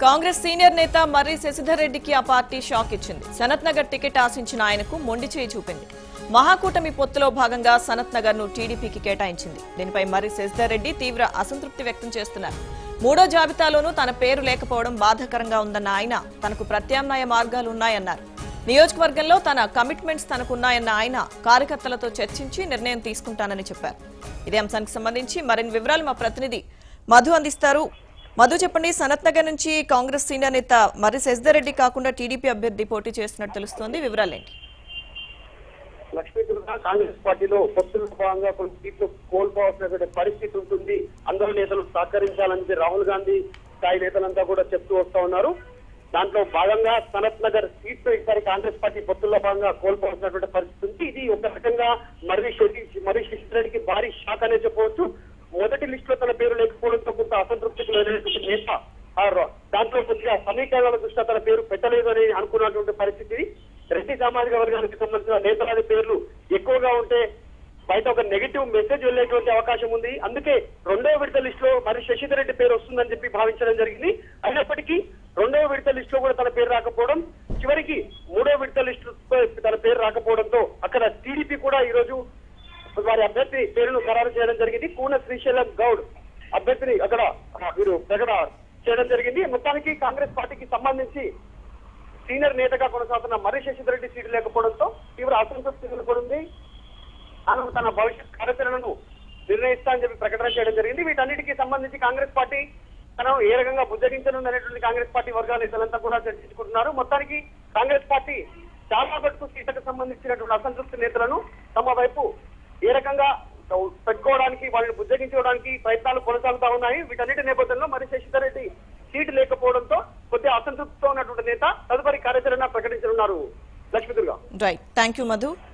Congress senior నేత మర్రి శశిధర్ రెడ్డికి ఆ పార్టీ షాక్ ఇచ్చింది సనత్ నగర్ టికెట్ ఆశించిన ఆయనకు మొండి చేయి చూపింది మహాకూటమి పొత్తులో భాగంగా సనత్ నగర్ ను టీడీపీకి కేటాయించింది దీనిపై మర్రి శశిధర్ రెడ్డి తీవ్ర అసంతృప్తి వ్యక్తం చేస్తున్నారు మూడో జాబితాలోనూ తన పేరు లేకపోవడం బాధాకరంగా ఉందన్న ఆయన తనకు ప్రత్యామ్నాయ మార్గాలు ఉన్నాయన్నారు నియోజకవర్గంలో తన కమిట్మెంట్స్ తనకున్నాయన్న ఆయన కార్యకర్తలతో చర్చించి నిర్ణయం తీసుకుంటానని చెప్పారు ఇదే అంశానికి సంబంధించి మరిన్ని వివరాలు మా ప్రతినిధి మధు అందిస్తారు మధు చెప్పండి సనత్ నగర్ నుంచి కాంగ్రెస్ సీనియర్ నేత మర్రి శశిధర్ రెడ్డి కాకుండా టీడీపీ అభ్యర్థి పోటీ చేస్తున్నట్టు తెలుస్తోంది వివరాలేంటి లక్ష్మీదుర్గ కాంగ్రెస్ పార్టీలో పొత్తుల భాగంగా కొన్ని సీట్లు కోల్పోవాల్సినటువంటి పరిస్థితి ఉంటుంది అందరూ నేతలు సహకరించాలని రాహుల్ గాంధీ స్థాయి నేతలంతా కూడా చెప్తూ వస్తా ఉన్నారు దాంట్లో భాగంగా సనత్ నగర్ సీట్లు ఈసారి కాంగ్రెస్ పార్టీ పొత్తుల్లో భాగంగా కోల్పోవాల్సినటువంటి పరిస్థితి ఉంది ఇది ఒక రకంగా మర్రి శశి మర్రి శశిధరెడ్డికి భారీ షాక్ అనే చెప్పవచ్చు మొదటి లిస్ట్ లో తన పేరు లేకపోవడంతో కొంత అసంతృప్తికి లోనైనటువంటి నేత ఆ ర- దాంట్లో కొద్దిగా సమీకరణల దృష్ట్యా తన పేరు పెట్టలేదు అని అనుకున్నటువంటి పరిస్థితి రెడ్డి సామాజిక వర్గానికి సంబంధించిన నేతలాది పేర్లు ఎక్కువగా ఉంటే బయట ఒక నెగిటివ్ మెసేజ్ వెళ్ళేటువంటి అవకాశం ఉంది అందుకే రెండవ విడత లిస్ట్ లో మరి శశిధర్ రెడ్డి పేరు వస్తుందని చెప్పి భావించడం జరిగింది అయినప్పటికీ రెండవ విడత లిస్ట్ లో కూడా తన పేరు రాకపోవడం చివరికి మూడో విడత లిస్ట్ తన పేరు రాకపోవడంతో అక్కడ టీడీపీ కూడా ఈ రోజు వారి అభ్యర్థి పేరును ఖరారు చేయడం జరిగింది కూన శ్రీశైలం గౌడ్ అభ్యర్థిని అక్కడ ఆ, వీరు ప్రకటన చేయడం జరిగింది మొత్తానికి కాంగ్రెస్ పార్టీకి సంబంధించి సీనియర్ నేతగా కొనసాగుతున్న మర్రి శశిధర్ రెడ్డి సీటు లేకపోవడంతో తీవ్ర అసంతృప్తి నెలకొంది తాను తన భవిష్యత్ కార్యాచరణను నిర్ణయిస్తా అని చెప్పి ప్రకటన చేయడం జరిగింది వీటన్నిటికీ సంబంధించి కాంగ్రెస్ పార్టీ తను ఏ రకంగా బుజ్జగించనుందనేటువంటి కాంగ్రెస్ పార్టీ వర్గాల నేతలంతా కూడా చర్చించుకుంటున్నారు మొత్తానికి కాంగ్రెస్ పార్టీ చాలా వరకు సీట్లకు సంబంధించినటువంటి అసంతృప్తి నేతలను తమ వైపు ఏ రకంగా పెట్టుకోవడానికి వాళ్ళని బుజ్జగించుకోవడానికి ప్రయత్నాలు కొనసాగుతా ఉన్నాయి వీటన్నిటి నేపథ్యంలో మరి శశిధర్ రెడ్డి సీటు లేకపోవడంతో కొద్దిగా అసంతృప్తితో ఉన్నటువంటి నేత తదుపరి కార్యాచరణ ప్రకటించనున్నారు Lakshmi Durga right thank you Madhu